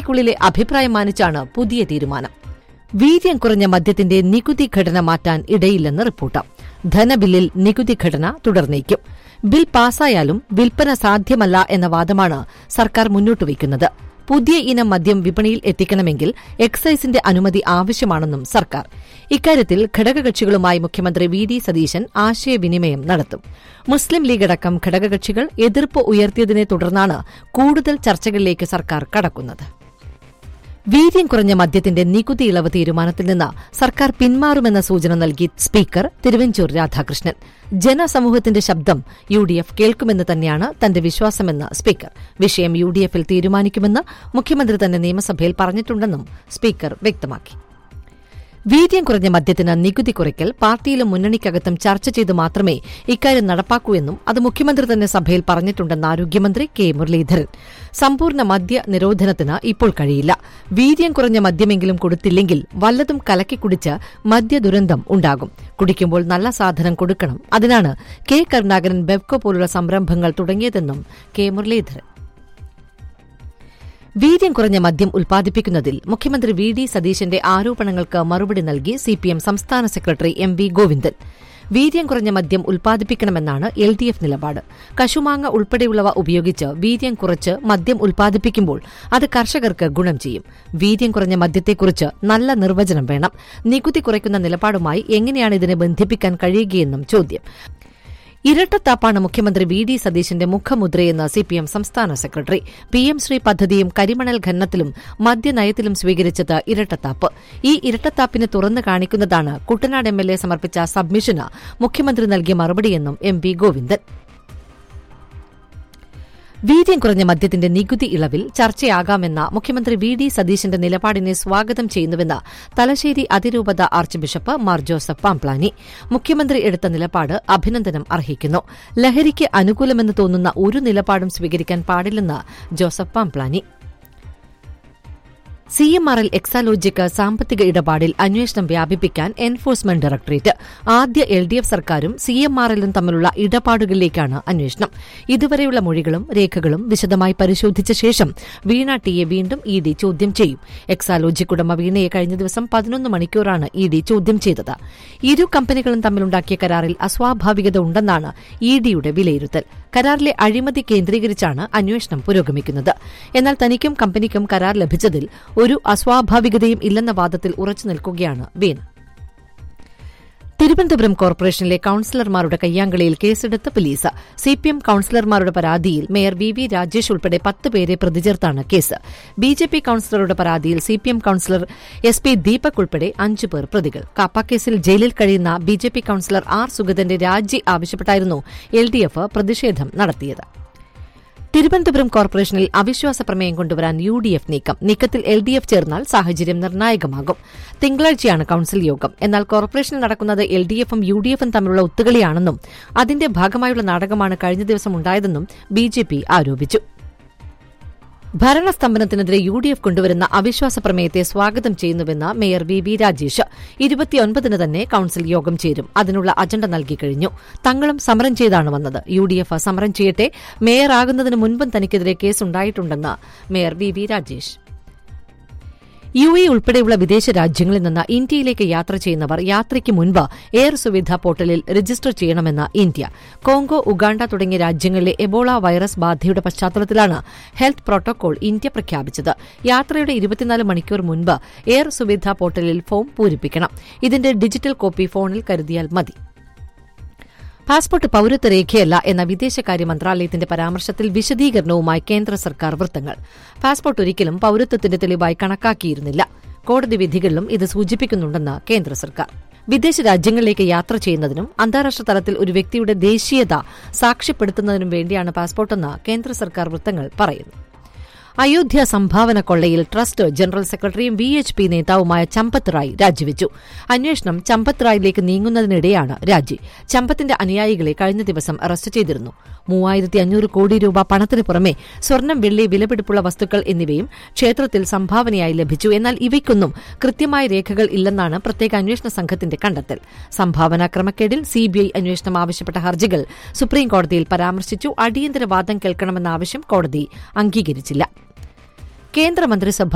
പാർട്ടിക്കുള്ളിലെ അഭിപ്രായം മാനിച്ചാണ് പുതിയ തീരുമാനം വീര്യം കുറഞ്ഞ മദ്യത്തിന്റെ നികുതി ഘടന മാറ്റാൻ ഇടയില്ലെന്ന് റിപ്പോർട്ട് ധനബില്ലിൽ നികുതി ഘടന തുടർന്നേക്കും ബിൽ പാസായാലും വിൽപ്പന സാധ്യമല്ല എന്ന വാദമാണ് സർക്കാർ മുന്നോട്ടുവയ്ക്കുന്നത് പുതിയ ഇനം മദ്യം വിപണിയിൽ എത്തിക്കണമെങ്കിൽ എക്സൈസിന്റെ അനുമതി ആവശ്യമാണെന്നും സർക്കാർ ഇക്കാര്യത്തിൽ ഘടകകക്ഷികളുമായി മുഖ്യമന്ത്രി വി ഡി സതീശൻ ആശയവിനിമയം നടത്തും മുസ്ലിം ലീഗ് അടക്കം ഘടകകക്ഷികൾ എതിർപ്പ് ഉയർത്തിയതിനെ തുടർന്നാണ് കൂടുതൽ ചർച്ചകളിലേക്ക് സർക്കാർ കടക്കുന്നത് വീര്യം കുറഞ്ഞ മദ്യത്തിന്റെ നികുതി ഇളവ് തീരുമാനത്തിൽ നിന്ന് സർക്കാർ പിന്മാറുമെന്ന സൂചന നൽകി സ്പീക്കർ തിരുവഞ്ചൂർ രാധാകൃഷ്ണൻ ജനസമൂഹത്തിന്റെ ശബ്ദം യു ഡി എഫ് കേൾക്കുമെന്ന് തന്നെയാണ് തന്റെ വിശ്വാസമെന്ന് സ്പീക്കർ വിഷയം യു ഡി എഫിൽ തീരുമാനിക്കുമെന്ന് മുഖ്യമന്ത്രി തന്നെ നിയമസഭയിൽ പറഞ്ഞിട്ടുണ്ടെന്നും സ്പീക്കർ വ്യക്തമാക്കി വീര്യം കുറഞ്ഞ മദ്യത്തിന് നികുതി കുറയ്ക്കൽ പാർട്ടിയിലും മുന്നണിക്കകത്തും ചർച്ച ചെയ്ത് മാത്രമേ ഇക്കാര്യം നടപ്പാക്കൂ എന്നും അത് മുഖ്യമന്ത്രി തന്നെ സഭയിൽ പറഞ്ഞിട്ടുണ്ടെന്ന് ആരോഗ്യമന്ത്രി കെ മുരളീധരൻ സമ്പൂർണ്ണ മദ്യ നിരോധനത്തിന് ഇപ്പോൾ കഴിയില്ല വീര്യം കുറഞ്ഞ മദ്യമെങ്കിലും കൊടുത്തില്ലെങ്കിൽ വല്ലതും കലക്കി കുടിച്ച് മദ്യദുരന്തം ഉണ്ടാകും കുടിക്കുമ്പോൾ നല്ല സാധനം കൊടുക്കണം അതിനാണ് കെ കരുണാകരൻ ബെവ്കോ പോലുള്ള സംരംഭങ്ങൾ തുടങ്ങിയതെന്നും കെ മുരളീധരൻ വീര്യം കുറഞ്ഞ മദ്യം ഉൽപ്പാദിപ്പിക്കുന്നതിൽ മുഖ്യമന്ത്രി വി ഡി സതീശന്റെ ആരോപണങ്ങൾക്ക് മറുപടി നൽകി സിപിഎം സംസ്ഥാന സെക്രട്ടറി എം വി ഗോവിന്ദൻ വീര്യം കുറഞ്ഞ മദ്യം ഉൽപ്പാദിപ്പിക്കണമെന്നാണ് എൽ ഡി എഫ് നിലപാട് കശുമാങ്ങ ഉൾപ്പെടെയുള്ളവ ഉപയോഗിച്ച് വീര്യം കുറച്ച് മദ്യം ഉൽപ്പാദിപ്പിക്കുമ്പോൾ അത് കർഷകർക്ക് ഗുണം ചെയ്യും വീര്യം കുറഞ്ഞ മദ്യത്തെക്കുറിച്ച് നല്ല നിർവചനം വേണം നികുതി കുറയ്ക്കുന്ന നിലപാടുമായി എങ്ങനെയാണ് ഇതിനെ ബന്ധിപ്പിക്കാൻ കഴിയുകയെന്നും ചോദ്യം ഇരട്ടത്താപ്പാണ് മുഖ്യമന്ത്രി വി ഡി സതീശന്റെ മുഖമുദ്രയെന്ന് സിപിഎം സംസ്ഥാന സെക്രട്ടറി പി എം ശ്രീ പദ്ധതിയും കരിമണൽ ഖനനത്തിലും മദ്യനയത്തിലും സ്വീകരിച്ചത് ഇരട്ടത്താപ്പ് ഈ ഇരട്ടത്താപ്പിനെ തുറന്നു കാണിക്കുന്നതാണ് കുട്ടനാട് എം എൽ എ സമർപ്പിച്ച സബ്മിഷന് മുഖ്യമന്ത്രി നൽകിയ മറുപടിയെന്നും എം പി ഗോവിന്ദൻ വീര്യം കുറഞ്ഞ മദ്യത്തിന്റെ നികുതി ഇളവിൽ ചർച്ചയാകാമെന്ന മുഖ്യമന്ത്രി വി ഡി സതീശന്റെ നിലപാടിനെ സ്വാഗതം ചെയ്യുന്നുവെന്ന് തലശ്ശേരി അതിരൂപത archbishop Mar Joseph Pamplany മുഖ്യമന്ത്രി എടുത്ത നിലപാട് അഭിനന്ദനം അർഹിക്കുന്നു ലഹരിക്ക് അനുകൂലമെന്ന് തോന്നുന്ന ഒരു നിലപാടും സ്വീകരിക്കാൻ പാടില്ലെന്ന് Joseph Pamplany C M R L Exalogic സാമ്പത്തിക ഇടപാടിൽ അന്വേഷണം വ്യാപിപ്പിക്കാൻ എൻഫോഴ്സ്മെന്റ് ഡയറക്ടറേറ്റ് ആദ്യ എൽ ഡി എഫ് സർക്കാരും സി എം ആർ എല്ലും തമ്മിലുള്ള ഇടപാടുകളിലേക്കാണ് അന്വേഷണം ഇതുവരെയുള്ള മൊഴികളും രേഖകളും വിശദമായി പരിശോധിച്ച ശേഷം വീണ ടിയെ വീണ്ടും ഇ ഡി ചോദ്യം ചെയ്യും എക്സാലോജിക് ഉടമ വീണയെ കഴിഞ്ഞ ദിവസം പതിനൊന്ന് മണിക്കൂറാണ് ഇ ഡി ചോദ്യം ചെയ്തത് ഇരു കമ്പനികളും തമ്മിലുണ്ടാക്കിയ കരാറിൽ അസ്വാഭാവികത ഉണ്ടെന്നാണ് ഇ ഡിയുടെ വിലയിരുത്തൽ കരാറിലെ അഴിമതി കേന്ദ്രീകരിച്ചാണ് അന്വേഷണം പുരോഗമിക്കുന്നത് എന്നാൽ തനിക്കും കമ്പനിക്കും കരാർ ലഭിച്ചതിൽ ഒരു അസ്വാഭാവികതയും ഇല്ലെന്ന വാദത്തിൽ ഉറച്ചു നിൽക്കുകയാണ് വീണ തിരുവനന്തപുരം കോർപ്പറേഷനിലെ കൌൺസിലർമാരുടെ കയ്യാങ്കളിയിൽ കേസെടുത്ത പോലീസ് സിപിഎം കൌൺസിലർമാരുടെ പരാതിയിൽ മേയർ വി വി രാജേഷ് ഉൾപ്പെടെ പത്ത് പേരെ പ്രതിചേർത്താണ് കേസ് ബിജെപി കൌൺസിലറുടെ പരാതിയിൽ CPM councillor S P Deepak ഉൾപ്പെടെ അഞ്ചു പേർ പ്രതികൾ കാപ്പാക്കേസിൽ ജയിലിൽ കഴിയുന്ന ബിജെപി കൌൺസിലർ ആർ സുഗതന്റെ രാജി ആവശ്യപ്പെട്ടായിരുന്നു എൽഡിഎഫ് പ്രതിഷേധം നടത്തിയത് തിരുവനന്തപുരം കോർപ്പറേഷനിൽ അവിശ്വാസ പ്രമേയം കൊണ്ടുവരാൻ യു ഡി എഫ് നീക്കം നീക്കത്തിൽ എൽ ഡി എഫ് ചേർന്നാൽ സാഹചര്യം നിർണായകമാകും തിങ്കളാഴ്ചയാണ് കൌൺസിൽ യോഗം എന്നാൽ കോർപ്പറേഷനിൽ നടക്കുന്നത് എൽ ഡി എഫും യു ഡി എഫും തമ്മിലുള്ള ഒത്തുകളിയാണെന്നും അതിന്റെ ഭാഗമായുള്ള നാടകമാണ് കഴിഞ്ഞ ദിവസം ഉണ്ടായതെന്നും ബി ജെ പി ആരോപിച്ചു ഭരണസ്തംഭനത്തിനെതിരെ യു ഡി എഫ് കൊണ്ടുവരുന്ന അവിശ്വാസ പ്രമേയത്തെ സ്വാഗതം ചെയ്യുന്നുവെന്ന് മേയർ വി വി രാജേഷ് ഇരുപത്തിയൊൻപതിന് തന്നെ കൌൺസിൽ യോഗം ചേരും അതിനുള്ള അജണ്ട നൽകിക്കഴിഞ്ഞു തങ്ങളും സമരം ചെയ്താണ് വന്നത് യു ഡി എഫ് സമരം ചെയ്യട്ടെ മേയറാകുന്നതിന് മുൻപും തനിക്കെതിരെ കേസുണ്ടായിട്ടുണ്ടെന്ന് mayor V V Rajesh U A ഉൾപ്പെടെയുള്ള വിദേശ രാജ്യങ്ങളിൽ നിന്ന് ഇന്ത്യയിലേക്ക് യാത്ര ചെയ്യുന്നവർ യാത്രയ്ക്ക് മുൻപ് എയർ സുവിധ പോർട്ടലിൽ രജിസ്റ്റർ ചെയ്യണമെന്ന് ഇന്ത്യ കോങ്കോ ഉഗാണ്ട തുടങ്ങിയ രാജ്യങ്ങളിലെ എബോള വൈറസ് ബാധയുടെ പശ്ചാത്തലത്തിലാണ് ഹെൽത്ത് പ്രോട്ടോകോൾ ഇന്ത്യ പ്രഖ്യാപിച്ചത് യാത്രയുടെ ഇരുപത്തിനാല് മണിക്കൂർ മുൻപ് എയർ സുവിധ പോർട്ടലിൽ ഫോം പൂരിപ്പിക്കണം ഇതിന്റെ ഡിജിറ്റൽ കോപ്പി ഫോണിൽ കരുതിയാൽ മതി പാസ്പോർട്ട് പൌരത്വ രേഖയല്ല എന്ന വിദേശകാര്യ മന്ത്രാലയത്തിന്റെ പരാമർശത്തിൽ വിശദീകരണവുമായി കേന്ദ്ര സർക്കാർ വൃത്തങ്ങൾ പാസ്പോർട്ട് ഒരിക്കലും പൌരത്വത്തിന്റെ തെളിവായി കണക്കാക്കിയിരുന്നില്ല കോടതി വിധികളിലും ഇത് സൂചിപ്പിക്കുന്നുണ്ടെന്ന് കേന്ദ്ര സർക്കാർ വിദേശ രാജ്യങ്ങളിലേക്ക് യാത്ര ചെയ്യുന്നതിനും അന്താരാഷ്ട്ര തലത്തിൽ ഒരു വ്യക്തിയുടെ ദേശീയത സാക്ഷ്യപ്പെടുത്തുന്നതിനും വേണ്ടിയാണ് പാസ്പോർട്ടെന്ന് കേന്ദ്ര സർക്കാർ വൃത്തങ്ങൾ പറയുന്നു അയോധ്യ സംഭാവന കൊള്ളയിൽ ട്രസ്റ്റ് ജനറൽ സെക്രട്ടറിയും വി എച്ച് പി നേതാവുമായ ചമ്പത്ത് റായ് രാജിവെച്ചു അന്വേഷണം ചമ്പത്ത് റായിലേക്ക് നീങ്ങുന്നതിനിടെയാണ് രാജി ചമ്പത്തിന്റെ അനുയായികളെ കഴിഞ്ഞ ദിവസം അറസ്റ്റ് ചെയ്തിരുന്നു മൂവായിരത്തി അഞ്ഞൂറ് കോടി രൂപ പണത്തിന് പുറമെ സ്വർണം വെള്ളി വിലപിടിപ്പുള്ള വസ്തുക്കൾ എന്നിവയും ക്ഷേത്രത്തിൽ സംഭാവനയായി ലഭിച്ചു എന്നാൽ ഇവയ്ക്കൊന്നും കൃത്യമായ രേഖകൾ ഇല്ലെന്നാണ് പ്രത്യേക അന്വേഷണ സംഘത്തിന്റെ കണ്ടെത്തൽ സംഭാവന ക്രമക്കേടിൽ സിബിഐ അന്വേഷണം ആവശ്യപ്പെട്ട ഹർജികൾ സുപ്രീംകോടതിയിൽ പരാമർശിച്ചു അടിയന്തര വാദം കേൾക്കണമെന്ന ആവശ്യം കോടതി അംഗീകരിച്ചില്ല കേന്ദ്രമന്ത്രിസഭ